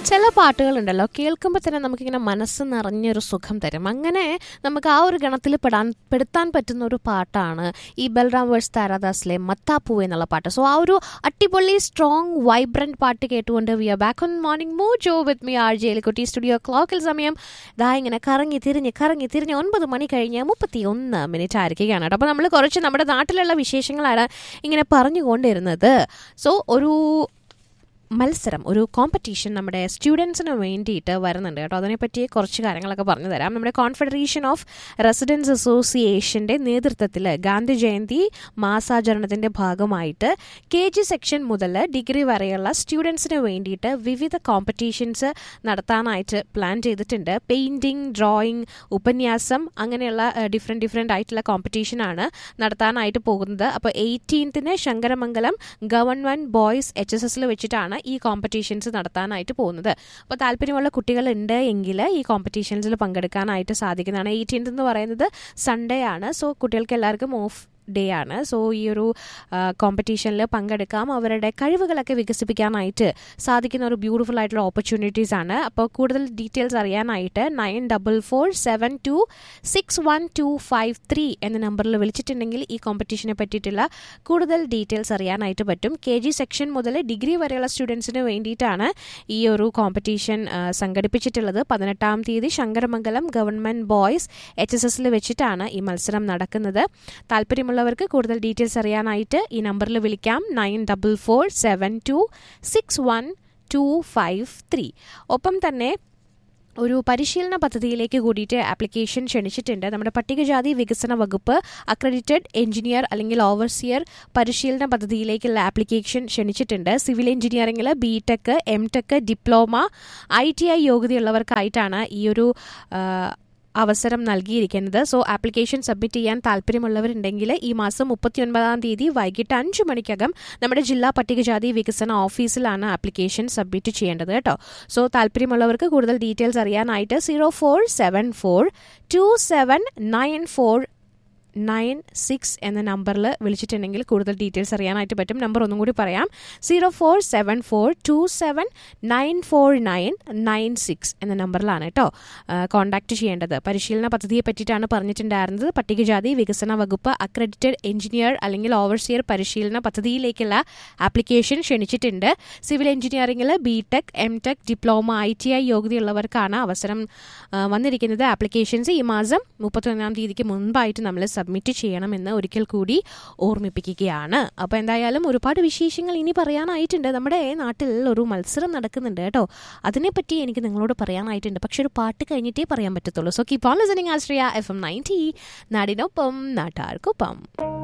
ചില പാട്ടുകളുണ്ടല്ലോ കേൾക്കുമ്പോൾ തന്നെ നമുക്കിങ്ങനെ മനസ്സ് നിറഞ്ഞൊരു സുഖം തരും അങ്ങനെ നമുക്ക് ആ ഒരു ഗണത്തിൽ പെടാൻ പെടുത്താൻ പറ്റുന്ന ഒരു പാട്ടാണ് ഈ ബൽറാം വേഴ്സ് താരാദാസിലെ മത്താപ്പൂവ് എന്നുള്ള പാട്ട് സോ ആ ഒരു അടിപൊളി സ്ട്രോങ് വൈബ്രന്റ് പാട്ട് കേട്ടുകൊണ്ട് we are back on morning mojo with me R ജയിലിക്കുട്ടി studio ക്ലോക്കിൽ സമയം ദാ ഇങ്ങനെ കറങ്ങി തിരിഞ്ഞ് കറങ്ങി തിരിഞ്ഞ് ഒൻപത് മണി കഴിഞ്ഞ് മുപ്പത്തി ഒന്ന് മിനിറ്റ് ആയിരിക്കുകയാണ് കേട്ടോ അപ്പോൾ നമ്മൾ കുറച്ച് നമ്മുടെ നാട്ടിലുള്ള വിശേഷങ്ങളാണ് ഇങ്ങനെ പറഞ്ഞുകൊണ്ടിരുന്നത് സോ ഒരു മത്സരം ഒരു കോമ്പറ്റീഷൻ നമ്മുടെ സ്റ്റുഡൻസിന് വേണ്ടിയിട്ട് വരുന്നുണ്ട് കേട്ടോ അതിനെപ്പറ്റി കുറച്ച് കാര്യങ്ങളൊക്കെ പറഞ്ഞു തരാം നമ്മുടെ കോൺഫെഡറേഷൻ ഓഫ് റെസിഡൻസ് അസോസിയേഷൻ്റെ നേതൃത്വത്തിൽ ഗാന്ധി ജയന്തി മാസാചരണത്തിൻ്റെ ഭാഗമായിട്ട് കെ ജി സെക്ഷൻ മുതൽ ഡിഗ്രി വരെയുള്ള സ്റ്റുഡൻസിന് വേണ്ടിയിട്ട് വിവിധ കോമ്പറ്റീഷൻസ് നടത്താനായിട്ട് പ്ലാൻ ചെയ്തിട്ടുണ്ട് പെയിൻറ്റിങ് ഡ്രോയിങ് ഉപന്യാസം അങ്ങനെയുള്ള ഡിഫറെൻറ്റ് ഡിഫറെൻ്റ് ആയിട്ടുള്ള കോമ്പറ്റീഷനാണ് നടത്താനായിട്ട് പോകുന്നത് അപ്പോൾ എയ്റ്റീൻത്തിന് Sankaramangalam government boys H S എസിൽ വെച്ചിട്ടാണ് ഈ കോമ്പറ്റീഷൻസ് നടത്താനായിട്ട് പോകുന്നത് അപ്പോൾ താല്പര്യമുള്ള കുട്ടികളുണ്ട് എങ്കിൽ ഈ കോമ്പറ്റീഷൻസിൽ പങ്കെടുക്കാനായിട്ട് സാധിക്കുന്നതാണ് എയ്റ്റീൻത് എന്ന് പറയുന്നത് സൺഡേ ആണ് സോ കുട്ടികൾക്ക് എല്ലാവർക്കും ഓഫ് ഡേ ആണ് സോ ഈ ഒരു കോമ്പറ്റീഷനിൽ പങ്കെടുക്കാം അവരുടെ കഴിവുകളൊക്കെ വികസിപ്പിക്കാനായിട്ട് സാധിക്കുന്ന ഒരു ബ്യൂട്ടിഫുൾ ആയിട്ടുള്ള ഓപ്പർച്യൂണിറ്റീസ് ആണ് അപ്പോൾ കൂടുതൽ ഡീറ്റെയിൽസ് അറിയാനായിട്ട് nine double four seven two six one two five three എന്ന നമ്പറിൽ വിളിച്ചിട്ടുണ്ടെങ്കിൽ ഈ കോമ്പറ്റീഷനെ പറ്റിയിട്ടുള്ള കൂടുതൽ ഡീറ്റെയിൽസ് അറിയാനായിട്ട് പറ്റും കെ ജി സെക്ഷൻ മുതൽ ഡിഗ്രി വരെയുള്ള സ്റ്റുഡൻസിന് വേണ്ടിയിട്ടാണ് ഈ ഒരു കോമ്പറ്റീഷൻ സംഘടിപ്പിച്ചിട്ടുള്ളത് പതിനെട്ടാം തീയതി Sankaramangalam government boys H S എസിൽ വെച്ചിട്ടാണ് ഈ മത്സരം നടക്കുന്നത് താല്പര്യമുള്ളവർക്ക് കൂടുതൽ ഡീറ്റെയിൽസ് അറിയാനായിട്ട് ഈ നമ്പറിൽ വിളിക്കാം nine double four seven two six one two five three ഒപ്പം തന്നെ ഒരു പരിശീലന പദ്ധതിയിലേക്ക് കൂടിയിട്ട് ആപ്ലിക്കേഷൻ ക്ഷണിച്ചിട്ടുണ്ട് നമ്മുടെ പട്ടികജാതി വികസന വകുപ്പ് അക്രഡിറ്റഡ് എഞ്ചിനീയർ അല്ലെങ്കിൽ ഓവർസിയർ പരിശീലന പദ്ധതിയിലേക്കുള്ള ആപ്ലിക്കേഷൻ ക്ഷണിച്ചിട്ടുണ്ട് സിവിൽ എഞ്ചിനീയറിംഗിൽ B tech M tech diploma I T I യോഗ്യതയുള്ളവർക്കായിട്ടാണ് ഈ ഒരു അവസരം നൽകിയിരിക്കുന്നത് സോ ആപ്ലിക്കേഷൻ സബ്മിറ്റ് ചെയ്യാൻ താല്പര്യമുള്ളവരുണ്ടെങ്കിൽ ഈ മാസം മുപ്പത്തിയൊൻപതാം തീയതി വൈകിട്ട് അഞ്ച് മണിക്കകം നമ്മുടെ ജില്ലാ പട്ടികജാതി വികസന ഓഫീസിലാണ് ആപ്ലിക്കേഷൻ സബ്മിറ്റ് ചെയ്യേണ്ടത് കേട്ടോ സോ താല്പര്യമുള്ളവർക്ക് കൂടുതൽ ഡീറ്റെയിൽസ് അറിയാനായിട്ട് zero four seven four two seven nine four nine six എന്ന നമ്പറിൽ വിളിച്ചിട്ടുണ്ടെങ്കിൽ കൂടുതൽ ഡീറ്റെയിൽസ് അറിയാനായിട്ട് പറ്റും നമ്പർ ഒന്നും കൂടി പറയാം zero four seven four two seven nine four nine nine six എന്ന നമ്പറിലാണ് കേട്ടോ കോൺടാക്ട് ചെയ്യേണ്ടത് പരിശീലന പദ്ധതിയെ പറ്റിയിട്ടാണ് പറഞ്ഞിട്ടുണ്ടായിരുന്നത് പട്ടികജാതി വികസന വകുപ്പ് അക്രഡിറ്റഡ് എഞ്ചിനീയർ അല്ലെങ്കിൽ ഓവർസിയർ പരിശീലന പദ്ധതിയിലേക്കുള്ള ആപ്ലിക്കേഷൻ ക്ഷണിച്ചിട്ടുണ്ട് സിവിൽ എഞ്ചിനീയറിംഗിൽ B tech M tech diploma I T I യോഗ്യതയുള്ളവർക്കാണ് അവസരം വന്നിരിക്കുന്നത് ആപ്ലിക്കേഷൻസ് ഈ മാസം മുപ്പത്തൊന്നാം തീയതിക്ക് മുൻപായിട്ട് നമ്മൾ സബ്മിറ്റ് ചെയ്യണമെന്ന് ഒരിക്കൽ കൂടി ഓർമ്മിപ്പിക്കുകയാണ് അപ്പോൾ എന്തായാലും ഒരുപാട് വിശേഷങ്ങൾ ഇനി പറയാനായിട്ടുണ്ട് നമ്മുടെ നാട്ടിൽ ഒരു മത്സരം നടക്കുന്നുണ്ട് കേട്ടോ അതിനെപ്പറ്റി എനിക്ക് നിങ്ങളോട് പറയാനായിട്ടുണ്ട് പക്ഷെ ഒരു പാട്ട് കഴിഞ്ഞിട്ടേ പറയാൻ പറ്റത്തുള്ളൂ so keep on listening Ashraya F M ninety നാടിനൊപ്പം നാട്ടാർക്കൊപ്പം